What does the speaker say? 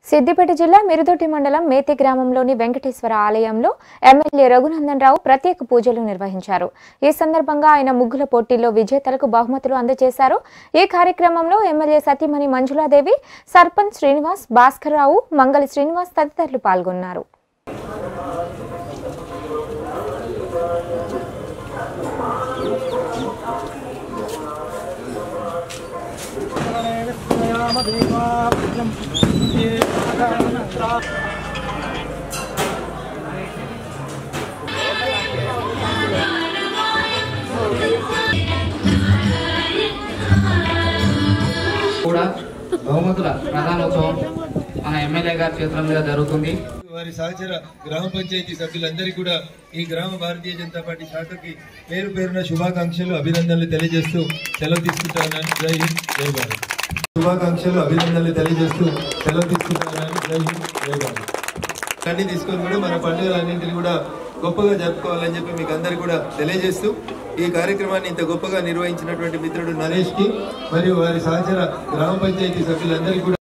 సిద్దిపేట జిల్లా మిరుదొట్టి మండలం మేతి గ్రామంలోని వెంకటేశ్వర ఆలయంలో ఎమ్మెల్యే రఘునందన్ రావు ప్రత్యేక పూజలు నిర్వహించారు ఈ సందర్భంగా ఆయన ముగ్గుల పోటీల్లో విజేతలకు బహుమతులు అందజేశారు ఈ కార్యక్రమంలో ఎమ్మెల్యే సతీమణి మంజులాదేవి సర్పంచ్ శ్రీనివాస్ భాస్కర్ రావు మంగళి శ్రీనివాస్ తదితరులు పాల్గొన్నారు కూడా బహుమతుల ప్రధానోత్సవం మన ఎమ్మెల్యే గారి చేతుల మీద జరుగుతుంది వారి సహచర గ్రామ పంచాయతీ సభ్యులందరికీ కూడా ఈ గ్రామ భారతీయ జనతా పార్టీ శాఖకి పేరు పేరున శుభాకాంక్షలు అభినందనలు తెలియజేస్తూ సెలవు తీసుకుంటున్నాను జై హింద్ జై భారత్ శుభాకాంక్షలు అభినందనలు తెలియజేస్తూ సెలవు తీసుకుంటున్నాను జై హింద్ జై భారత్ అన్ని తీసుకొని కూడా మన పండుగలన్నింటినీ కూడా గొప్పగా జరుపుకోవాలని చెప్పి మీకు అందరికీ కూడా తెలియజేస్తూ ఈ కార్యక్రమాన్ని ఇంత గొప్పగా నిర్వహించినటువంటి మిత్రుడు నరేష్ కి మరియు వారి సహచర గ్రామ పంచాయతీ సభ్యులందరికీ కూడా